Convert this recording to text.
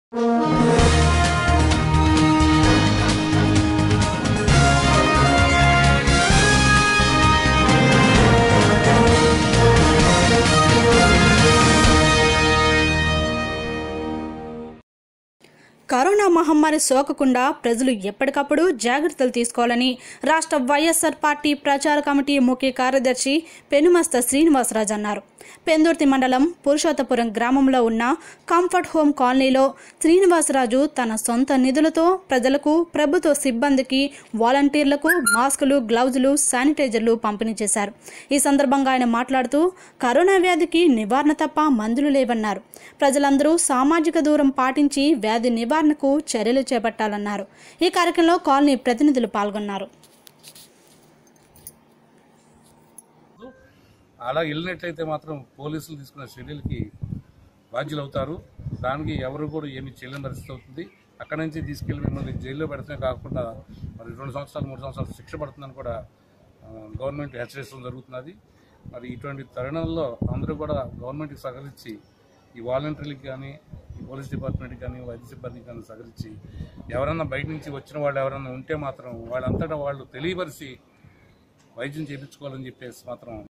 corona మహమ్మారి సోకకుండా ప్రజలు ఎప్పటికప్పుడు జాగ్రత్తలు తీసుకోవాలని రాష్ట్ర వైఎస్ఆర్ పార్టీ ప్రచార కమిటీ ముఖ్య కార్యదర్శి పెనుమస్త శ్రీనివాసరాజు అన్నారు పెందుర్తి మండలం పురుషోత్తపురం గ్రామంలో ఉన్న కంఫర్ట్ హోమ్ కాలనీలో శ్రీనివాసరాజు తన సొంత నిధులతో ప్రజలకు ప్రభుత్వ సిబ్బందికి వాలంటీర్లకు మాస్కులు గ్లౌజులు శానిటైజర్లు పంపిణీ చేశారు ఈ సందర్భంగా ఆయన మాట్లాడుతూ కరోనా వ్యాధికి నివారణ తప్ప మందులు లేవన్నారు ప్రజలందరూ సామాజిక దూరం పాటించి వ్యాధి నివారణకు చర్యలు చేపట్టాలన్నారు ఈ కార్యక్రమంలో కాలనీ ప్రతినిధులు పాల్గొన్నారు అలా వెళ్ళినట్లయితే మాత్రం పోలీసులు తీసుకున్న చర్యలకి బాధ్యులు అవుతారు దానికి ఎవరు కూడా ఏమి చేయలేని పరిస్థితి అవుతుంది అక్కడి నుంచి తీసుకెళ్లి మిమ్మల్ని జైల్లో పెడతామే కాకుండా మరి రెండు సంవత్సరాలు మూడు సంవత్సరాలు శిక్ష పడుతుందని కూడా ఆ, గవర్నమెంట్ హెచ్చరించడం జరుగుతున్నది మరి ఇటువంటి తరుణంలో అందరూ కూడా గవర్నమెంట్కి సహకరించి ఈ వాలంటీర్లకి కానీ ఈ పోలీస్ డిపార్ట్మెంట్కి కానీ వైద్య సిబ్బందికి కానీ సహకరించి ఎవరన్నా బయట నుంచి వచ్చిన వాళ్ళు ఎవరన్నా ఉంటే మాత్రం వాళ్ళంతటా వాళ్ళు తెలియపరిచి వైద్యం చేయించుకోవాలని చెప్పేసి మాత్రం